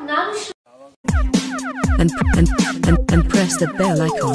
ನಾನು and, and, and, and press the bell icon.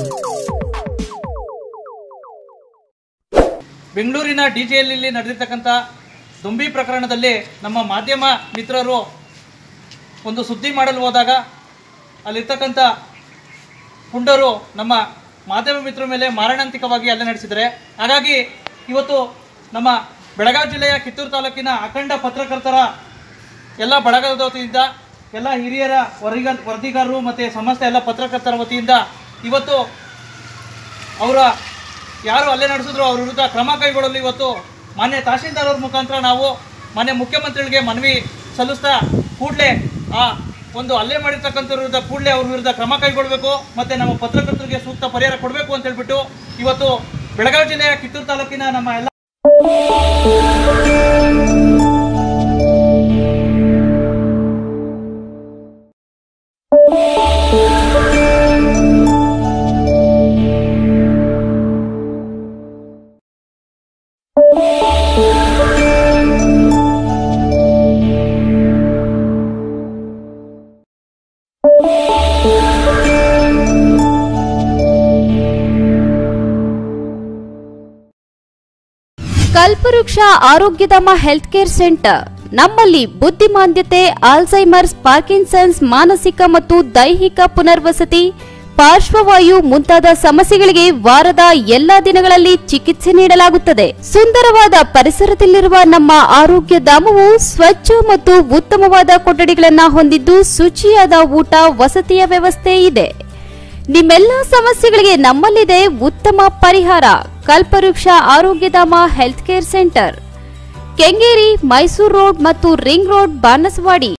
ಬೆಂಗಳೂರಿನ D ಜಿಯಲ್ಲಿ ನಡೆದಿರ್ತಕ್ಕಂಥ ದುಂಬಿ ಪ್ರಕರಣದಲ್ಲಿ ನಮ್ಮ ಮಾಧ್ಯಮ ಮಿತ್ರರು ಒಂದು ಸುದ್ದಿ ಮಾಡಲು ಹೋದಾಗ ಅಲ್ಲಿರ್ತಕ್ಕಂಥ ಪುಂಡರು ನಮ್ಮ ಮಾಧ್ಯಮ ಮಿತ್ರರ ಮೇಲೆ ಮಾರಣಾಂತಿಕವಾಗಿ ಹಲ್ಲೆ ನಡೆಸಿದ್ದಾರೆ ಹಾಗಾಗಿ ಇವತ್ತು ನಮ್ಮ ಬೆಳಗಾವಿ ಜಿಲ್ಲೆಯ ಕಿತ್ತೂರು ತಾಲೂಕಿನ ಅಖಂಡ ಪತ್ರಕರ್ತರ ಎಲ್ಲ ಬಳಗದ ವತಿಯಿಂದ ಎಲ್ಲ ಹಿರಿಯರ ವರಿಗ ವರದಿಗಾರರು ಮತ್ತು ಸಮಸ್ತ ಎಲ್ಲ ಪತ್ರಕರ್ತರ ವತಿಯಿಂದ ಇವತ್ತು ಅವರ ಯಾರು ಹಲ್ಲೆ ನಡೆಸಿದ್ರು ಅವ್ರ ವಿರುದ್ಧ ಕ್ರಮ ಕೈಗೊಳ್ಳಲು ಇವತ್ತು ಮಾನ್ಯ ತಹಶೀಲ್ದಾರ್ ಅವ್ರ ಮುಖಾಂತರ ನಾವು ಮಾನ್ಯ ಮುಖ್ಯಮಂತ್ರಿಗಳಿಗೆ ಮನವಿ ಸಲ್ಲಿಸ್ತಾ ಕೂಡಲೇ ಆ ಒಂದು ಹಲ್ಲೆ ಮಾಡಿರ್ತಕ್ಕಂಥವ್ರ ವಿರುದ್ಧ ಕೂಡಲೇ ಅವ್ರ ವಿರುದ್ಧ ಕ್ರಮ ಕೈಗೊಳ್ಳಬೇಕು ಮತ್ತು ನಮ್ಮ ಪತ್ರಕರ್ತರಿಗೆ ಸೂಕ್ತ ಪರಿಹಾರ ಕೊಡಬೇಕು ಅಂತ ಹೇಳ್ಬಿಟ್ಟು ಇವತ್ತು ಬೆಳಗಾವಿ ಜಿಲ್ಲೆಯ ಕಿತ್ತೂರು ತಾಲೂಕಿನ ನಮ್ಮ ಎಲ್ಲ ಕಲ್ಪವೃಕ್ಷ ಆರೋಗ್ಯಧಾಮ ಹೆಲ್ತ್ ಕೇರ್ ಸೆಂಟರ್ ನಮ್ಮಲ್ಲಿ ಬುದ್ಧಿಮಾಂದ್ಯತೆ ಆಲ್ಝೈಮರ್ಸ್ ಪಾರ್ಕಿನ್ಸನ್ಸ್ ಮಾನಸಿಕ ಮತ್ತು ದೈಹಿಕ ಪುನರ್ವಸತಿ ಪಾರ್ಶ್ವವಾಯು ಮುಂತಾದ ಸಮಸ್ಯೆಗಳಿಗೆ ವಾರದ ಎಲ್ಲಾ ದಿನಗಳಲ್ಲಿ ಚಿಕಿತ್ಸೆ ನೀಡಲಾಗುತ್ತದೆ ಸುಂದರವಾದ ಪರಿಸರದಲ್ಲಿರುವ ನಮ್ಮ ಆರೋಗ್ಯ ಧಾಮವು ಸ್ವಚ್ಛ ಮತ್ತು ಉತ್ತಮವಾದ ಕೊಠಡಿಗಳನ್ನು ಹೊಂದಿದ್ದು ಶುಚಿಯಾದ ಊಟ ವಸತಿಯ ವ್ಯವಸ್ಥೆ ಇದೆ ನಿಮ್ಮೆಲ್ಲ ಸಮಸ್ಯೆಗಳಿಗೆ ನಮ್ಮಲ್ಲಿದೆ ಉತ್ತಮ ಪರಿಹಾರ Kalpavriksha Arogyadhama health care centre Kengeri Mysuru road ಮತ್ತು ರಿಂಗ್ ರೋಡ್ ಬಾನಸವಾಡಿ